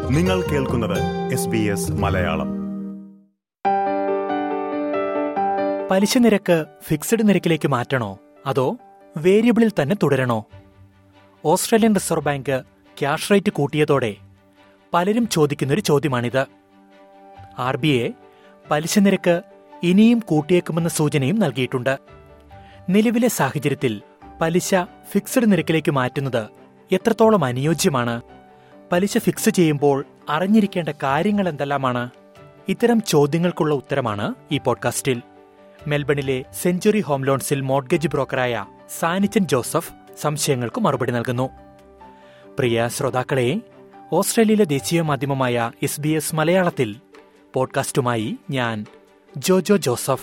നിങ്ങൾ കേൾക്കുന്നത് S B S Malayalam പലിശ നിരക്ക് ഫിക്സഡ് നിരക്കിലേക്ക് മാറ്റണോ അതോ വേരിയബിളിൽ തന്നെ തുടരണോ Australian reserve bank cash rate കൂട്ടിയതോടെ പലരും ചോദിക്കുന്നൊരു ചോദ്യമാണിത് ആർ ബി ഐ പലിശ നിരക്ക് ഇനിയും കൂട്ടിയേക്കുമെന്ന സൂചനയും നൽകിയിട്ടുണ്ട് നിലവിലെ സാഹചര്യത്തിൽ പലിശ ഫിക്സഡ് നിരക്കിലേക്ക് മാറ്റുന്നത് എത്രത്തോളം അനുയോജ്യമാണ് പലിശ ഫിക്സ് ചെയ്യുമ്പോൾ അറിഞ്ഞിരിക്കേണ്ട കാര്യങ്ങൾ എന്തെല്ലാമാണ് ഇത്തരം ചോദ്യങ്ങൾക്കുള്ള ഉത്തരമാണ് ഈ പോഡ്കാസ്റ്റിൽ മെൽബണിലെ സെഞ്ചുറി ഹോം ലോൺസിൽ മോഡ്ഗേജ് ബ്രോക്കറായ സാനിച്ചൻ ജോസഫ് സംശയങ്ങൾക്ക് മറുപടി നൽകുന്നു പ്രിയ ശ്രോതാക്കളെ ഓസ്ട്രേലിയയിലെ ദേശീയ മാധ്യമമായ എസ് ബി എസ് മലയാളത്തിൽ പോഡ്കാസ്റ്റുമായി ഞാൻ ജോജോ ജോസഫ്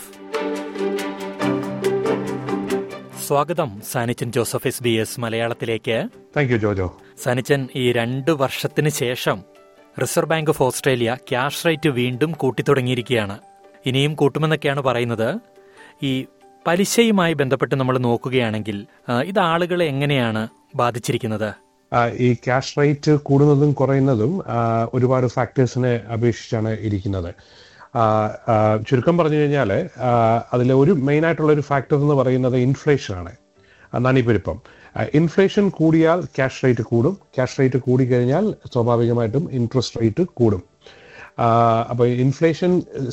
സ്വാഗതം Sanichan Joseph S B S മലയാളത്തിലേക്ക് താങ്ക് യു ജോജോ സാനിച്ചൻ ഈ രണ്ട് വർഷത്തിന് ശേഷം reserve bank of Australia cash rate വീണ്ടും കൂട്ടിത്തുടങ്ങിയിരിക്കുകയാണ് ഇനിയും കൂട്ടുമെന്നൊക്കെയാണ് പറയുന്നത് ഈ പലിശയുമായി ബന്ധപ്പെട്ട് നമ്മൾ നോക്കുകയാണെങ്കിൽ ആ, ഇത് ആളുകളെ എങ്ങനെയാണ് ബാധിച്ചിരിക്കുന്നത് ആ, ഈ ക്യാഷ് റേറ്റ് കൂടുന്നതും കുറയുന്നതും ആ, ഒരുപാട് ഫാക്ടേഴ്സിനെ അപേക്ഷിച്ചാണ് ഇരിക്കുന്നത് ആ, ആ, ചുരുക്കം പറഞ്ഞു കഴിഞ്ഞാൽ അതിലെ ഒരു മെയിൻ ആയിട്ടുള്ള ഒരു ഫാക്ടർ എന്ന് പറയുന്നത് ഇൻഫ്ലേഷൻ ആണ് നാണിപ്പെരുപ്പം ഇൻഫ്ലേഷൻ കൂടിയാൽ ക്യാഷ് റേറ്റ് കൂടും ക്യാഷ് റേറ്റ് കൂടിക്കഴിഞ്ഞാൽ സ്വാഭാവികമായിട്ടും ഇൻട്രസ്റ്റ് റേറ്റ് കൂടും അപ്പോൾ ഇൻഫ്ലേഷൻ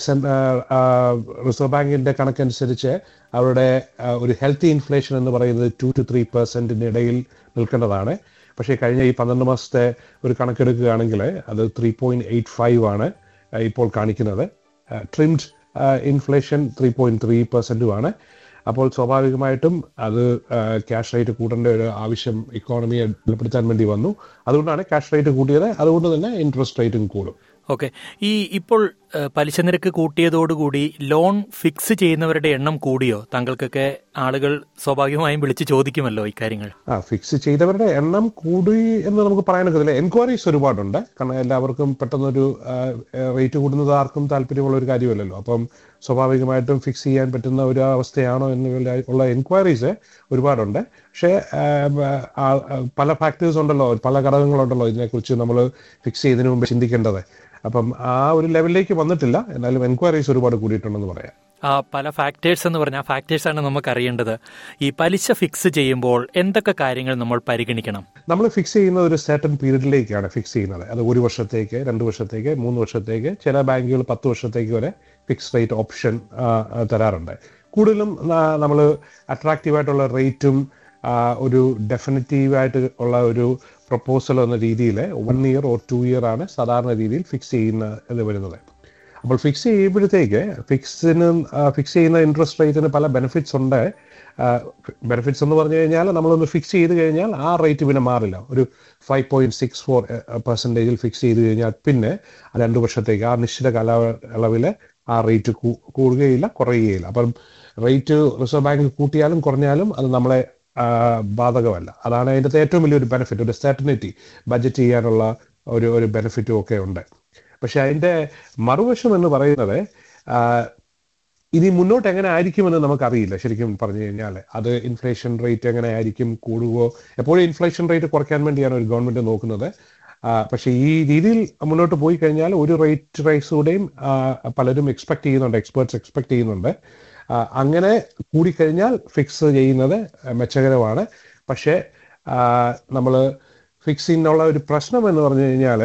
റിസർവ് ബാങ്കിന്റെ കണക്കനുസരിച്ച് അവരുടെ ആ, ഒരു ഹെൽത്തി ഇൻഫ്ലേഷൻ എന്ന് പറയുന്നത് ടു ടു ത്രീ പെർസെന്റിന് ഇടയിൽ നിൽക്കേണ്ടതാണ് പക്ഷേ കഴിഞ്ഞ ഈ പന്ത്രണ്ട് മാസത്തെ ഒരു കണക്കെടുക്കുകയാണെങ്കിൽ അത് ത്രീ പോയിന്റ് എയ്റ്റ് ഫൈവ് ആണ് ആ, ഇപ്പോൾ കാണിക്കുന്നത് trimmed inflation three point three പെർസെന്റുമാണ് അപ്പോൾ സ്വാഭാവികമായിട്ടും അത് ക്യാഷ് റേറ്റ് കൂട്ടേണ്ട ഒരു ആവശ്യം ഇക്കോണമിയെ ബലപ്പെടുത്താൻ വേണ്ടി വന്നു അതുകൊണ്ടാണ് ക്യാഷ് റേറ്റ് കൂട്ടിയത് അതുകൊണ്ട് തന്നെ ഇൻട്രസ്റ്റ് റേറ്റും കൂടും ഓക്കെ ഈ ഇപ്പോൾ ആ, പലിശ നിരക്ക് കൂട്ടിയതോടുകൂടി ലോൺ ഫിക്സ് ചെയ്യുന്നവരുടെ എണ്ണം കൂടിയോ താങ്കൾക്കൊക്കെ ആളുകൾ സ്വാഭാവികമായും വിളിച്ച് ചോദിക്കുമല്ലോ ഇക്കാര്യങ്ങൾ ആ ഫിക്സ് ചെയ്തവരുടെ എണ്ണം കൂടി എന്ന് നമുക്ക് പറയാനൊക്കത്തില്ല എൻക്വയറീസ് ഒരുപാടുണ്ട് കാരണം എല്ലാവർക്കും പെട്ടെന്നൊരു റേറ്റ് കൂടുന്നത് ആർക്കും താല്പര്യമുള്ള ഒരു കാര്യമല്ലല്ലോ അപ്പം സ്വാഭാവികമായിട്ടും ഫിക്സ് ചെയ്യാൻ പറ്റുന്ന ഒരു അവസ്ഥയാണോ എന്നുള്ള ഉള്ള എൻക്വയറീസ് ഒരുപാടുണ്ട് പക്ഷേ ആ, ആ, ആ, പല ഫാക്ടേഴ്സ് ഉണ്ടല്ലോ പല ഘടകങ്ങളുണ്ടല്ലോ ഇതിനെക്കുറിച്ച് നമ്മൾ ഫിക്സ് ചെയ്തതിനു മുമ്പ് ചിന്തിക്കേണ്ടത് അപ്പം ആ ഒരു ലെവലിലേക്ക് വന്നിട്ടില്ല എന്നാലും എൻക്വയറീസ് ഒരുപാട് കൂടിയിട്ടുണ്ടെന്ന് പറയാം ആ പല ഫാക്ടേഴ്സ് എന്ന് പറഞ്ഞാൽ ഫാക്ടേഴ്സ് ആണ് നമുക്ക് അറിയേണ്ടത് ഈ പലിശ ഫിക്സ് ചെയ്യുമ്പോൾ എന്തൊക്കെ കാര്യങ്ങൾ നമ്മൾ പരിഗണിക്കണം നമ്മൾ നമ്മൾ ഫിക്സ് ചെയ്യുന്ന ഒരു സർട്ടൺ പീരീഡിലേക്കാണ് ഫിക്സ് ചെയ്യുന്നത് അത് ഒരു വർഷത്തേക്ക് രണ്ട് വർഷത്തേക്ക് മൂന്ന് വർഷത്തേക്ക് ചില ബാങ്കുകൾ പത്ത് വർഷത്തേക്ക് വരെ ഫിക്സ് റേറ്റ് ഓപ്ഷൻ തരാറുണ്ട് കൂടുതലും നമ്മൾ അട്രാക്റ്റീവ് ആയിട്ടുള്ള റേറ്റും ഒരു ഡെഫിനറ്റീവ് ആയിട്ട് ഉള്ള ഒരു പ്രപ്പോസൽ എന്ന രീതിയിൽ one year or two year ആണ് സാധാരണ രീതിയിൽ ഫിക്സ് ചെയ്യുന്ന ഇത് വരുന്നത് അപ്പോൾ ഫിക്സ് ചെയ്യുമ്പോഴത്തേക്ക് ഫിക്സിന് ഫിക്സ് ചെയ്യുന്ന ഇൻട്രസ്റ്റ് റേറ്റിന് പല ബെനിഫിറ്റ്സ് ഉണ്ട് ബെനിഫിറ്റ്സ് എന്ന് പറഞ്ഞു കഴിഞ്ഞാൽ നമ്മളൊന്ന് ഫിക്സ് ചെയ്ത് കഴിഞ്ഞാൽ ആ റേറ്റ് പിന്നെ മാറില്ല ഒരു ഫൈവ് പോയിന്റ് സിക്സ് ഫോർ പെർസെൻറ്റേജിൽ ഫിക്സ് ചെയ്ത് കഴിഞ്ഞാൽ പിന്നെ ആ രണ്ട് വർഷത്തേക്ക് ആ നിശ്ചിത കാലയളവിൽ ആ റേറ്റ് കൂടുകയില്ല കുറയുകയില്ല അപ്പം റേറ്റ് റിസർവ് ബാങ്ക് കൂട്ടിയാലും കുറഞ്ഞാലും അത് നമ്മളെ ആ, ബാധകമല്ല അതാണ് അതിൻ്റെ ഏറ്റവും വലിയൊരു ബെനിഫിറ്റ് ഒരു സെർട്ടനിറ്റി ബഡ്ജറ്റ് ചെയ്യാനുള്ള ഒരു ഒരു ബെനിഫിറ്റും ഒക്കെ ഉണ്ട് പക്ഷെ അതിന്റെ മറുവശം എന്ന് പറയുന്നത് ആ, ഇനി മുന്നോട്ട് എങ്ങനെ ആയിരിക്കുമെന്ന് നമുക്കറിയില്ല ശരിക്കും പറഞ്ഞു കഴിഞ്ഞാൽ അത് ഇൻഫ്ലേഷൻ റേറ്റ് എങ്ങനെ ആയിരിക്കും കൂടുകയോ എപ്പോഴും ഇൻഫ്ലേഷൻ റേറ്റ് കുറയ്ക്കാൻ വേണ്ടിയാണ് ഒരു ഗവൺമെന്റ് നോക്കുന്നത് ആ, പക്ഷെ ഈ രീതിയിൽ മുന്നോട്ട് പോയി കഴിഞ്ഞാൽ ഒരു റേറ്റ് റൈസൂടെയും പലരും എക്സ്പെക്ട് ചെയ്യുന്നുണ്ട് എക്സ്പേർട്സ് എക്സ്പെക്ട് ചെയ്യുന്നുണ്ട് ആ, അങ്ങനെ കൂടിക്കഴിഞ്ഞാൽ ഫിക്സ് ചെയ്യുന്നത് മെച്ചകരമാണ് പക്ഷേ നമ്മൾ ഫിക്സ് ചെയ്യുന്നുള്ള ഒരു പ്രശ്നം എന്ന് പറഞ്ഞു കഴിഞ്ഞാൽ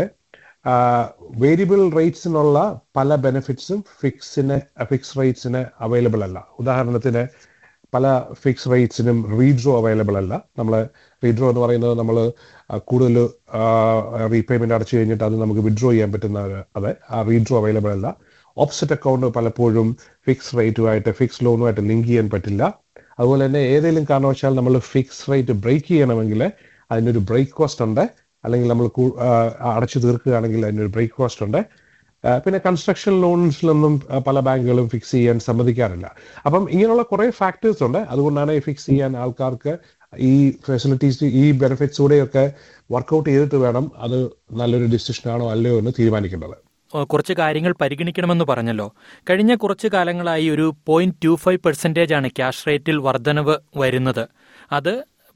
വേരിയബിൾ റേറ്റ്സിനുള്ള പല ബെനിഫിറ്റ്സും ഫിക്സിന് ഫിക്സ് റേറ്റ്സിന് അവൈലബിൾ അല്ല ഉദാഹരണത്തിന് പല ഫിക്സ് റേറ്റ്സിനും റീഡ്രോ അവൈലബിൾ അല്ല നമ്മൾ റീഡ്രോ എന്ന് പറയുന്നത് നമ്മൾ കൂടുതൽ റീപേയ്മെന്റ് അടച്ചു കഴിഞ്ഞിട്ട് അത് നമുക്ക് വിഡ്രോ ചെയ്യാൻ പറ്റുന്ന ഒരു- അത് ആ റീഡ്രോ അവൈലബിൾ അല്ല ഓപ്സെറ്റ് അക്കൗണ്ട് പലപ്പോഴും ഫിക്സ് റേറ്റുമായിട്ട് ഫിക്സ് ലോണുമായിട്ട് ലിങ്ക് ചെയ്യാൻ പറ്റില്ല അതുപോലെ തന്നെ ഏതെങ്കിലും കാരണവശാൽ നമ്മൾ ഫിക്സ് റേറ്റ് ബ്രേക്ക് ചെയ്യണമെങ്കിൽ അതിനൊരു ബ്രേക്ക് കോസ്റ്റ് ഉണ്ട് അല്ലെങ്കിൽ നമ്മൾ കൂ- ആ, അടച്ചു തീർക്കുകയാണെങ്കിൽ അതിനൊരു ബ്രേക്ക് കോസ്റ്റ് ഉണ്ട് ആ, പിന്നെ കൺസ്ട്രക്ഷൻ ലോൺസിലൊന്നും ആ, പല ബാങ്കുകളും ഫിക്സ് ചെയ്യാൻ സമ്മതിക്കാറില്ല അപ്പം ഇങ്ങനെയുള്ള കുറെ ഫാക്ടേഴ്സ് ഉണ്ട് അതുകൊണ്ടാണ് ഈ ഫിക്സ് ചെയ്യാൻ ആൾക്കാർക്ക് ഈ ഫെസിലിറ്റീസ് ഈ ബെനിഫിറ്റ്സൂടെയൊക്കെ വർക്കൗട്ട് ചെയ്തിട്ട് വേണം അത് നല്ലൊരു ഡിസിഷൻ ആണോ അല്ലയോ എന്ന് തീരുമാനിക്കേണ്ടത് ഏഹ് കുറച്ച് കാര്യങ്ങൾ പരിഗണിക്കണമെന്ന് പറഞ്ഞല്ലോ കഴിഞ്ഞ കുറച്ച് കാലങ്ങളായി ഒരു പോയിന്റ് ടു ഫൈവ് പെർസെൻറ്റേജ് ആണ് ക്യാഷ് റേറ്റിൽ വർധനവ് വരുന്നത് അത്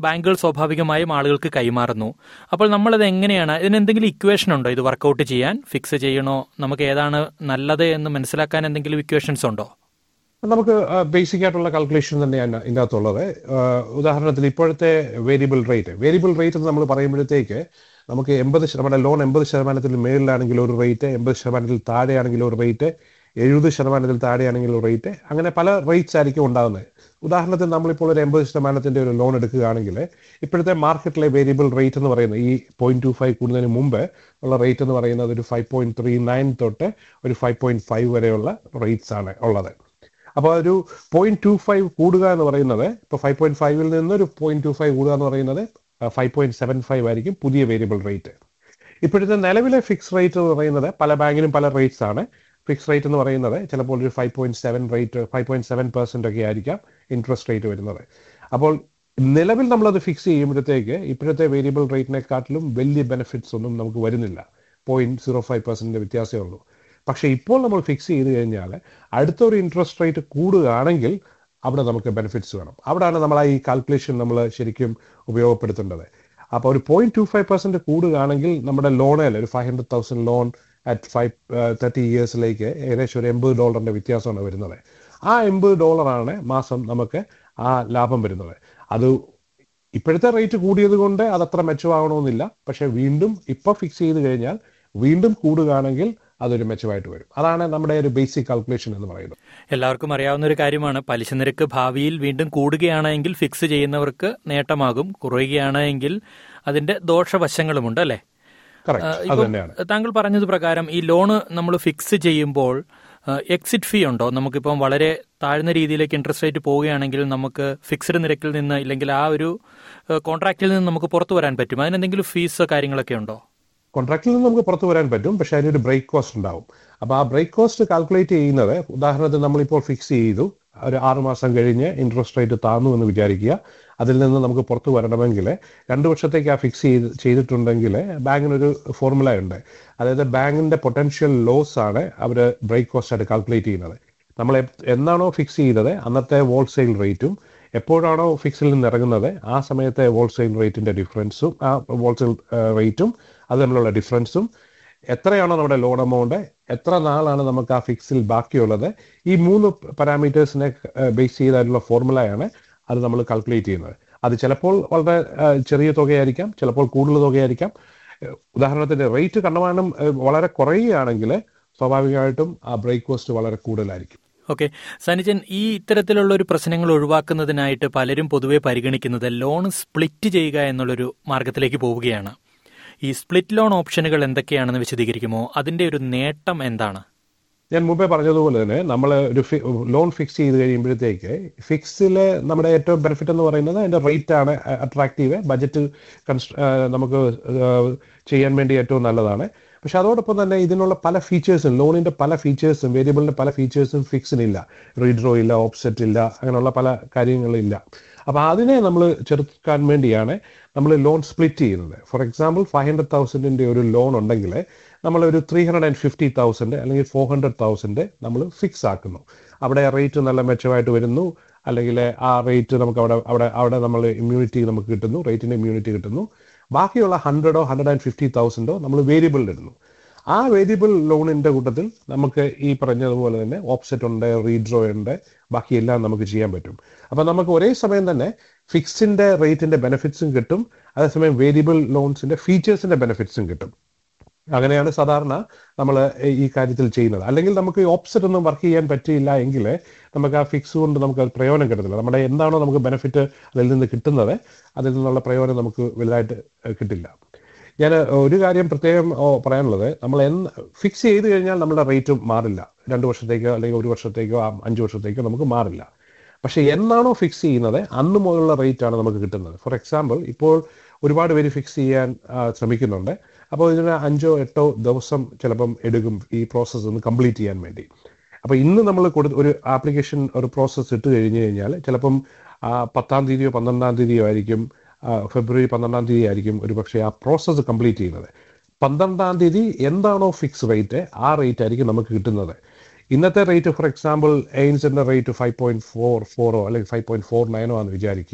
ബാങ്കുകൾ സ്വാഭാവികമായും ആളുകൾക്ക് കൈമാറുന്നു അപ്പോൾ നമ്മളത് എങ്ങനെയാണ് ഇതിന് എന്തെങ്കിലും ഇക്വേഷൻ ഉണ്ടോ ഇത് വർക്കൗട്ട് ചെയ്യാൻ ഫിക്സ് ചെയ്യണോ നമുക്ക് ഏതാണ് നല്ലത് എന്ന് മനസ്സിലാക്കാൻ എന്തെങ്കിലും ഇക്വേഷൻസ് ഉണ്ടോ നമുക്ക് ബേസിക് ആയിട്ടുള്ള കാൽക്കുലേഷൻ തന്നെയാണ് ഇതിൻ്റെ അകത്തുള്ളത് ആ, ഉദാഹരണത്തിന് ഇപ്പോഴത്തെ വേരിയബിൾ റേറ്റ് വേരിയബിൾ റേറ്റ് എന്ന് നമ്മൾ പറയുമ്പോഴത്തേക്ക് നമുക്ക് എൺപത് ശതമാനം ലോൺ എൺപത് ശതമാനത്തിൽ മേളിലാണെങ്കിൽ ഒരു റേറ്റ് എൺപത് ശതമാനത്തിൽ താഴെയാണെങ്കിൽ ഒരു റേറ്റ് എഴുപത് ശതമാനത്തിൽ താഴെയാണെങ്കിൽ ഒരു റേറ്റ് അങ്ങനെ പല റേറ്റ്സ് ആയിരിക്കും ഉണ്ടാകുന്നത് ഉദാഹരണത്തിന് നമ്മളിപ്പോൾ ഒരു എൺപത് ശതമാനത്തിന്റെ ഒരു ലോൺ എടുക്കുകയാണെങ്കിൽ ഇപ്പോഴത്തെ മാർക്കറ്റിലെ വേരിയബിൾ റേറ്റ് എന്ന് പറയുന്നത് ഈ പോയിന്റ് ടു ഫൈവ് കൂടുന്നതിന് മുമ്പ് ഉള്ള റേറ്റ് എന്ന് പറയുന്നത് ഒരു ഫൈവ് പോയിന്റ് ത്രീ നയൻ തൊട്ട് ഒരു ഫൈവ് പോയിന്റ് ഫൈവ് വരെയുള്ള റേറ്റ്സ് ആണ് ഉള്ളത് അപ്പോൾ ഒരു പോയിന്റ് ടു ഫൈവ് കൂടുക എന്ന് പറയുന്നത് ഇപ്പോൾ ഫൈവ് പോയിന്റ് ഫൈവിൽ നിന്ന് ഒരു പോയിന്റ് ടു ഫൈവ് കൂടുക എന്ന് പറയുന്നത് ഫൈവ് പോയിന്റ് സെവൻ ഫൈവ് ആയിരിക്കും പുതിയ വേരിയബിൾ റേറ്റ് ഇപ്പോഴത്തെ നിലവിലെ ഫിക്സ് റേറ്റ് എന്ന് പറയുന്നത് പല ബാങ്കിനും പല റേറ്റ്സ് ആണ് ഫിക്സ് റേറ്റ് എന്ന് പറയുന്നത് ചിലപ്പോൾ ഒരു five point seven rate five point seven percent ഒക്കെ ആയിരിക്കാം ഇൻട്രസ്റ്റ് റേറ്റ് വരുന്നത് അപ്പോൾ നിലവിൽ നമ്മളത് ഫിക്സ് ചെയ്യുമ്പോഴത്തേക്ക് ഇപ്പോഴത്തെ വേരിയബിൾ റേറ്റിനെക്കാട്ടിലും വലിയ ബെനിഫിറ്റ്സ് ഒന്നും നമുക്ക് വരുന്നില്ല പോയിന്റ് സീറോ ഫൈവ് പെർസെന്റിന്റെ വ്യത്യാസമേ ഉള്ളൂ പക്ഷേ ഇപ്പോൾ നമ്മൾ ഫിക്സ് ചെയ്ത് കഴിഞ്ഞാൽ അടുത്തൊരു ഇൻട്രസ്റ്റ് റേറ്റ് കൂടുകയാണെങ്കിൽ അവിടെ നമുക്ക് ബെനിഫിറ്റ്സ് വേണം അവിടെയാണ് നമ്മൾ ആ ഈ കാൽക്കുലേഷൻ നമ്മൾ ശരിക്കും ഉപയോഗപ്പെടുത്തേണ്ടത് അപ്പോൾ ഒരു പോയിന്റ് ടു ഫൈവ് പെർസെന്റ് കൂടുകയാണെങ്കിൽ നമ്മുടെ ലോണിൽ ഒരു five hundred thousand loan at five thirty ഇയേഴ്സിലേക്ക് ഏകദേശം ഒരു എൺപത് ഡോളറിന്റെ വ്യത്യാസമാണ് വരുന്നത് ആ എൺപത് ഡോളറാണ് മാസം നമുക്ക് ആ ലാഭം വരുന്നത് അത് ഇപ്പോഴത്തെ റേറ്റ് കൂടിയത് കൊണ്ട് അതത്ര മെച്ചമാകണമെന്നില്ല പക്ഷെ വീണ്ടും ഇപ്പൊ ഫിക്സ് ചെയ്ത് കഴിഞ്ഞാൽ വീണ്ടും കൂടുകയാണെങ്കിൽ അതൊരു മെച്ചമായിട്ട് വരും അതാണ് നമ്മുടെ ഒരു ബേസിക് കാൽക്കുലേഷൻ എന്ന് പറയുന്നത് എല്ലാവർക്കും അറിയാവുന്ന ഒരു കാര്യമാണ് പലിശ നിരക്ക് ഭാവിയിൽ വീണ്ടും കൂടുകയാണെങ്കിൽ ഫിക്സ് ചെയ്യുന്നവർക്ക് നേട്ടമാകും കുറയുകയാണ് എങ്കിൽ അതിന്റെ ദോഷവശങ്ങളുമുണ്ട് അല്ലേ കറക്റ്റ് അത് ഇപ്പം തന്നെയാണ് താങ്കൾ പറഞ്ഞത് പ്രകാരം ഈ ലോണ് നമ്മൾ ഫിക്സ് ചെയ്യുമ്പോൾ എക്സിറ്റ് ഫീ ഉണ്ടോ നമുക്കിപ്പം വളരെ താഴ്ന്ന രീതിയിലേക്ക് ഇൻട്രസ്റ്റ് റേറ്റ് പോവുകയാണെങ്കിൽ നമുക്ക് ഫിക്സ്ഡ് നിരക്കിൽ നിന്ന് ഇല്ലെങ്കിൽ ആ ഒരു കോൺട്രാക്റ്റിൽ നിന്ന് നമുക്ക് പുറത്തു വരാൻ പറ്റും അതിനെന്തെങ്കിലും ഫീസ് കാര്യങ്ങളൊക്കെ ഉണ്ടോ കോൺട്രാക്റ്റിൽ നിന്ന് നമുക്ക് പുറത്തു വരാൻ പറ്റും പക്ഷേ അതിനൊരു ബ്രേക്ക് കോസ്റ്റ് ഉണ്ടാവും അപ്പോൾ ആ ബ്രേക്ക് കോസ്റ്റ് കാൽക്കുലേറ്റ് ചെയ്യുന്നത് ഉദാഹരണത്തിന് നമ്മളിപ്പോൾ ഫിക്സ് ചെയ്തു ഒരു ആറ് മാസം കഴിഞ്ഞ് ഇൻട്രസ്റ്റ് റേറ്റ് താന്നു എന്ന് വിചാരിക്കുക അതിൽ നിന്ന് നമുക്ക് പുറത്തു വരണമെങ്കിൽ രണ്ട് വർഷത്തേക്ക് ആ ഫിക്സ് ചെയ്ത് ചെയ്തിട്ടുണ്ടെങ്കിൽ ബാങ്കിനൊരു ഫോർമുല ഉണ്ട് അതായത് ബാങ്കിന്റെ പൊട്ടൻഷ്യൽ ലോസ് ആണ് അവർ ബ്രേക്ക് കോസ്റ്റ് ആയിട്ട് കാൽക്കുലേറ്റ് ചെയ്യുന്നത് നമ്മൾ എപ്- എന്നാണോ ഫിക്സ് ചെയ്തത് അന്നത്തെ ഹോൾസെയിൽ റേറ്റും എപ്പോഴാണോ ഫിക്സിൽ നിന്ന് ഇറങ്ങുന്നത് ആ സമയത്തെ ഹോൾസെയിൽ റേറ്റിന്റെ ഡിഫറൻസും ആ ഹോൾസെയിൽ റേറ്റും അത് തമ്മിലുള്ള ഡിഫറൻസും എത്രയാണോ നമ്മുടെ ലോൺ എമൗണ്ട് എത്ര നാളാണ് നമുക്ക് ആ ഫിക്സിൽ ബാക്കിയുള്ളത് ഈ മൂന്ന് പാരാമീറ്റേഴ്സിനെ ബേസ് ചെയ്തായിട്ടുള്ള ഫോർമുലയാണ് അത് നമ്മൾ കാൽക്കുലേറ്റ് ചെയ്യുന്നത് അത് ചിലപ്പോൾ വളരെ ആ, ചെറിയ തുകയായിരിക്കാം ചിലപ്പോൾ കൂടുതൽ തുകയായിരിക്കാം ഏഹ്, ഉദാഹരണത്തിന് റേറ്റ് കണ്ടമാനം ഏഹ്, വളരെ കുറയുകയാണെങ്കിൽ സ്വാഭാവികമായിട്ടും ആ ബ്രേക്ക് കോസ്റ്റ് വളരെ കൂടുതലായിരിക്കും ഓക്കെ സനിജൻ ഈ ഇത്തരത്തിലുള്ള ഒരു പ്രശ്നങ്ങൾ ഒഴിവാക്കുന്നതിനായിട്ട് പലരും പൊതുവെ പരിഗണിക്കുന്നത് ലോൺ സ്പ്ലിറ്റ് ചെയ്യുക എന്നുള്ളൊരു മാർഗത്തിലേക്ക് പോവുകയാണ് ഈ സ്പ്ലിറ്റ് ലോൺ ഓപ്ഷനുകൾ എന്തൊക്കെയാണെന്ന് വിശദീകരിക്കുമോ അതിന്റെ ഒരു നേട്ടം എന്താണ് ഞാൻ മുമ്പേ പറഞ്ഞതുപോലെ തന്നെ നമ്മൾ ഒരു ലോൺ ഫിക്സ് ചെയ്ത് കഴിയുമ്പോഴത്തേക്ക് ഫിക്സിൽ നമ്മുടെ ഏറ്റവും ബെനിഫിറ്റ് എന്ന് പറയുന്നത് അതിന്റെ റേറ്റ് ആണ് അട്രാക്റ്റീവ് ബജറ്റ് നമുക്ക് ആ, ചെയ്യാൻ വേണ്ടി ഏറ്റവും നല്ലതാണ് പക്ഷെ അതോടൊപ്പം തന്നെ ഇതിനുള്ള പല ഫീച്ചേഴ്സും ലോണിന്റെ പല ഫീച്ചേഴ്സും വേരിയബിളിന്റെ പല ഫീച്ചേഴ്സും ഫിക്സിനില്ല റീഡ്രോ ഇല്ല ഓപ്സെറ്റ് ഇല്ല അങ്ങനെയുള്ള പല കാര്യങ്ങളില്ല അപ്പൊ അതിനെ നമ്മൾ ചെറുക്കാൻ വേണ്ടിയാണ് നമ്മൾ ലോൺ സ്പ്ലിറ്റ് ചെയ്യുന്നത് ഫോർ എക്സാമ്പിൾ ഫൈവ് ഹൺഡ്രഡ് തൗസൻഡിന്റെ ഒരു ലോൺ ഉണ്ടെങ്കിൽ നമ്മൾ ഒരു three hundred and fifty thousand അല്ലെങ്കിൽ ഫോർ ഹൺഡ്രഡ് തൗസൻഡ് നമ്മൾ ഫിക്സ് ആക്കുന്നു അവിടെ റേറ്റ് നല്ല മെച്ചമായിട്ട് വരുന്നു അല്ലെങ്കിൽ ആ റേറ്റ് നമുക്ക് അവിടെ അവിടെ അവിടെ നമ്മൾ ഇമ്മ്യൂണിറ്റി നമുക്ക് കിട്ടുന്നു റേറ്റിന്റെ ഇമ്മ്യൂണിറ്റി കിട്ടുന്നു ബാക്കിയുള്ള ഹൺഡ്രഡോ ഹൺഡ്രഡ് ആൻഡ് ഫിഫ്റ്റി തൗസൻഡോ നമ്മൾ വേരിയബിളിൽ ഇടുന്നു ആ വേരിയബിൾ ലോണിന്റെ കൂട്ടത്തിൽ നമുക്ക് ഈ പറഞ്ഞതുപോലെ തന്നെ ഓപ്സെറ്റ് ഉണ്ട് റീഡ്രോ ഉണ്ട് ബാക്കിയെല്ലാം നമുക്ക് ചെയ്യാൻ പറ്റും അപ്പൊ നമുക്ക് ഒരേ സമയം തന്നെ ഫിക്സിന്റെ റേറ്റിന്റെ ബെനിഫിറ്റ്സും കിട്ടും അതേസമയം വേരിയബിൾ ലോൺസിന്റെ ഫീച്ചേഴ്സിന്റെ ബെനിഫിറ്റ്സും കിട്ടും അങ്ങനെയാണ് സാധാരണ നമ്മൾ ഈ കാര്യത്തിൽ ചെയ്യുന്നത് അല്ലെങ്കിൽ നമുക്ക് ഈ ഓപ്സെറ്റ് ഒന്നും വർക്ക് ചെയ്യാൻ പറ്റിയില്ല എങ്കിൽ നമുക്ക് ആ ഫിക്സ് കൊണ്ട് നമുക്ക് അത് പ്രയോജനം കിട്ടത്തില്ല നമ്മുടെ എന്താണോ നമുക്ക് ബെനിഫിറ്റ് അതിൽ നിന്ന് കിട്ടുന്നത് അതിൽ നിന്നുള്ള പ്രയോജനം നമുക്ക് വലുതായിട്ട് ഏഹ്, കിട്ടില്ല ഞാൻ ഒരു കാര്യം പ്രത്യേകം ഓ, പറയാനുള്ളത് നമ്മൾ എന്ന് ഫിക്സ് ചെയ്ത് കഴിഞ്ഞാൽ നമ്മുടെ റേറ്റ് മാറില്ല രണ്ട് വർഷത്തേക്കോ അല്ലെങ്കിൽ ഒരു വർഷത്തേക്കോ ആ, അഞ്ച് വർഷത്തേക്കോ നമുക്ക് മാറില്ല പക്ഷെ എന്നാണോ ഫിക്സ് ചെയ്യുന്നത് അന്ന് മുതലുള്ള റേറ്റ് ആണ് നമുക്ക് കിട്ടുന്നത് ഫോർ എക്സാമ്പിൾ ഇപ്പോൾ ഒരുപാട് പേര് ഫിക്സ് ചെയ്യാൻ ആ, ശ്രമിക്കുന്നുണ്ട് അപ്പോൾ ഇതിന് അഞ്ചോ എട്ടോ ദിവസം ചിലപ്പം എടുക്കും ഈ പ്രോസസ്സ് ഒന്ന് കംപ്ലീറ്റ് ചെയ്യാൻ വേണ്ടി അപ്പോൾ ഇന്ന് നമ്മൾ കൊടു ഒരു ആപ്ലിക്കേഷൻ ഒരു പ്രോസസ്സ് ഇട്ട് കഴിഞ്ഞ് കഴിഞ്ഞാൽ ചിലപ്പം ആ, പത്താം തീയതിയോ പന്ത്രണ്ടാം തീയതിയോ ആയിരിക്കും ആ, ഫെബ്രുവരി പന്ത്രണ്ടാം തീയതി ആയിരിക്കും ഒരു പക്ഷേ ആ പ്രോസസ്സ് കംപ്ലീറ്റ് ചെയ്യുന്നത് പന്ത്രണ്ടാം തീയതി എന്താണോ ഫിക്സ് റേറ്റ് ആ റേറ്റ് ആയിരിക്കും നമുക്ക് കിട്ടുന്നത് ഇന്നത്തെ റേറ്റ് ഫോർ എക്സാമ്പിൾ എയിൻസിന്റെ റേറ്റ് ഫൈവ് പോയിന്റ് ഫോർ ഫോറോ അല്ലെങ്കിൽ ഫൈവ് പോയിന്റ് ഫോർ നയനോ ആണെന്ന് വിചാരിക്കുക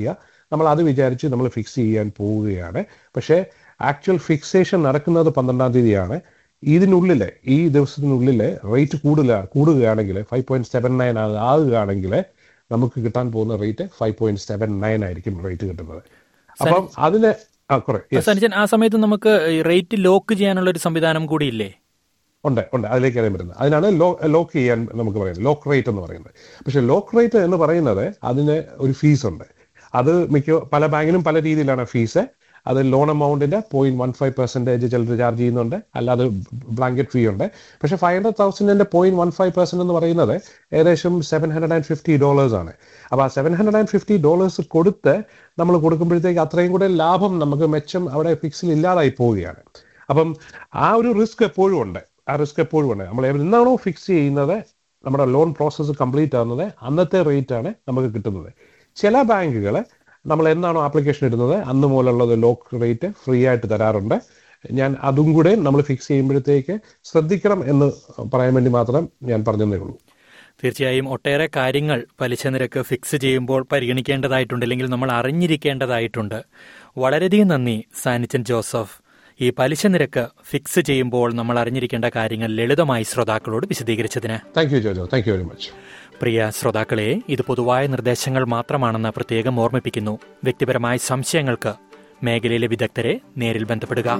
നമ്മൾ അത് വിചാരിച്ച് നമ്മൾ ഫിക്സ് ചെയ്യാൻ പോവുകയാണ് പക്ഷേ ആക്ച്വൽ ഫിക്സേഷൻ നടക്കുന്നത് പന്ത്രണ്ടാം തീയതിയാണ് ഇതിനുള്ളിൽ ഈ ദിവസത്തിനുള്ളിൽ റേറ്റ് കൂടുതല കൂടുകയാണെങ്കിൽ ഫൈവ് പോയിന്റ് സെവൻ നയൻ ആകുകയാണെങ്കിൽ നമുക്ക് കിട്ടാൻ പോകുന്ന rate five point seven nine ആയിരിക്കും റേറ്റ് കിട്ടുന്നത് അപ്പം അതിന് ആ കുറെ yes. സനിച്ചൻ ആ സമയത്ത് നമുക്ക് റേറ്റ് ലോക്ക് ചെയ്യാനുള്ള ഒരു സംവിധാനം കൂടിയില്ലേ ഉണ്ട് ഉണ്ട് അതിലേക്കാണ് വരുന്നത് അതിനാണ് ലോ ലോക്ക് ചെയ്യാൻ നമുക്ക് പറയുന്നത് ലോക്ക് റേറ്റ് എന്ന് പറയുന്നത് പക്ഷെ ലോക്ക് റേറ്റ് എന്ന് പറയുന്നത് അതിന് ഒരു ഫീസ് ഉണ്ട് അത് മിക്ക പല ബാങ്കിനും പല രീതിയിലാണ് ഫീസ് അത് ലോൺ എമൗണ്ടിന്റെ പോയിന്റ് വൺ ഫൈവ് പെർസെൻറ്റേജ് ചിലർ ചാർജ് ചെയ്യുന്നുണ്ട് അല്ലാതെ ബ്ലാങ്കറ്റ് ഫീ ഉണ്ട് പക്ഷെ ഫൈവ് ഹൺഡ്രഡ് തൗസൻഡിന്റെ പോയിന്റ് വൺ ഫൈവ് പെർസെന്റ് എന്ന് പറയുന്നത് ഏകദേശം seven hundred and fifty dollars ആണ് അപ്പോൾ ആ seven hundred and fifty dollars കൊടുത്ത് നമ്മൾ കൊടുക്കുമ്പോഴത്തേക്ക് അത്രയും കൂടെ ലാഭം നമുക്ക് മെച്ചം അവിടെ ഫിക്സിൽ ഇല്ലാതായി പോവുകയാണ് അപ്പം ആ ഒരു റിസ്ക് എപ്പോഴും ഉണ്ട് ആ റിസ്ക് എപ്പോഴും ഉണ്ട് നമ്മൾ എന്നാണോ ഫിക്സ് ചെയ്യുന്നത് നമ്മുടെ ലോൺ പ്രോസസ്സ് കംപ്ലീറ്റ് ആകുന്നത് അന്നത്തെ റേറ്റ് ആണ് നമുക്ക് കിട്ടുന്നത് ചില ബാങ്കുകൾ നമ്മൾ എന്നാണോ ആപ്ലിക്കേഷൻ ഇടുന്നത് അന്ന് മുതലുള്ളത് ലോക്ക് റേറ്റ് ഫ്രീ ആയിട്ട് തരാറുണ്ട് ഞാൻ അതും കൂടെ നമ്മൾ ഫിക്സ് ചെയ്യുമ്പോഴത്തേക്ക് ശ്രദ്ധിക്കണം എന്ന് പറയാൻ വേണ്ടി മാത്രം ഞാൻ പറഞ്ഞതേ ഉള്ളൂ തീർച്ചയായും ഒട്ടേറെ കാര്യങ്ങൾ പലിശ നിരക്ക് ഫിക്സ് ചെയ്യുമ്പോൾ പരിഗണിക്കേണ്ടതായിട്ടുണ്ട് അല്ലെങ്കിൽ നമ്മൾ അറിഞ്ഞിരിക്കേണ്ടതായിട്ടുണ്ട് വളരെയധികം നന്ദി സാനിച്ചൻ ജോസഫ് ഈ പലിശ നിരക്ക് ഫിക്സ് ചെയ്യുമ്പോൾ നമ്മൾ അറിഞ്ഞിരിക്കേണ്ട കാര്യങ്ങൾ ലളിതമായി ശ്രോതാക്കളോട് വിശദീകരിച്ചതിന് thank you Jojo thank you very much പ്രിയ ശ്രോതാക്കളെ ഇത് പൊതുവായ നിർദ്ദേശങ്ങൾ മാത്രമാണെന്ന് പ്രത്യേകം ഓർമ്മിപ്പിക്കുന്നു വ്യക്തിപരമായ സംശയങ്ങൾക്ക് മേഖലയിലെ വിദഗ്ധരെ നേരിൽ ബന്ധപ്പെടുക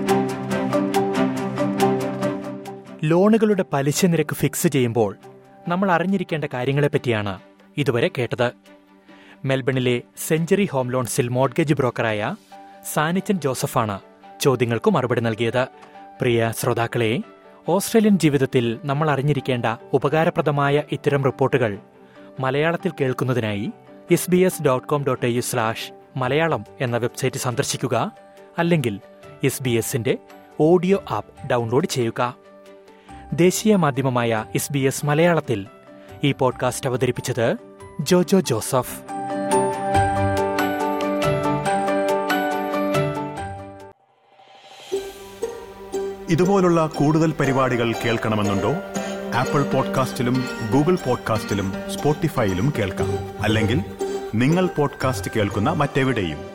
ലോണുകളുടെ പലിശ നിരക്ക് ഫിക്സ് ചെയ്യുമ്പോൾ നമ്മൾ അറിഞ്ഞിരിക്കേണ്ട കാര്യങ്ങളെപ്പറ്റിയാണ് ഇതുവരെ കേട്ടത് മെൽബണിലെ സെഞ്ചുറി ഹോം ലോൺസിൽ മോഡ്ഗേജ് ബ്രോക്കറായ സാനിച്ചൻ ജോസഫാണ് ചോദ്യങ്ങൾക്ക് മറുപടി നൽകിയത് പ്രിയ ശ്രോതാക്കളെ ഓസ്ട്രേലിയൻ ജീവിതത്തിൽ നമ്മൾ അറിഞ്ഞിരിക്കേണ്ട ഉപകാരപ്രദമായ ഇത്തരം റിപ്പോർട്ടുകൾ മലയാളത്തിൽ കേൾക്കുന്നതിനായി S B S dot com dot A slash Malayalam എന്ന വെബ്സൈറ്റ് സന്ദർശിക്കുക അല്ലെങ്കിൽ എസ് ബി എസിന്റെ ഓഡിയോ ആപ്പ് ഡൗൺലോഡ് ചെയ്യുക ദേശീയ മാധ്യമമായ എസ് ബി എസ് മലയാളത്തിൽ ഈ പോഡ്കാസ്റ്റ് അവതരിപ്പിച്ചത് ജോജോ ജോസഫ് ഇതുപോലുള്ള കൂടുതൽ പരിപാടികൾ കേൾക്കണമെന്നുണ്ടോ ആപ്പിൾ പോഡ്കാസ്റ്റിലും ഗൂഗിൾ പോഡ്കാസ്റ്റിലും സ്പോട്ടിഫൈയിലും കേൾക്കാം അല്ലെങ്കിൽ നിങ്ങൾ പോഡ്കാസ്റ്റ് കേൾക്കുന്ന മറ്റെവിടെയും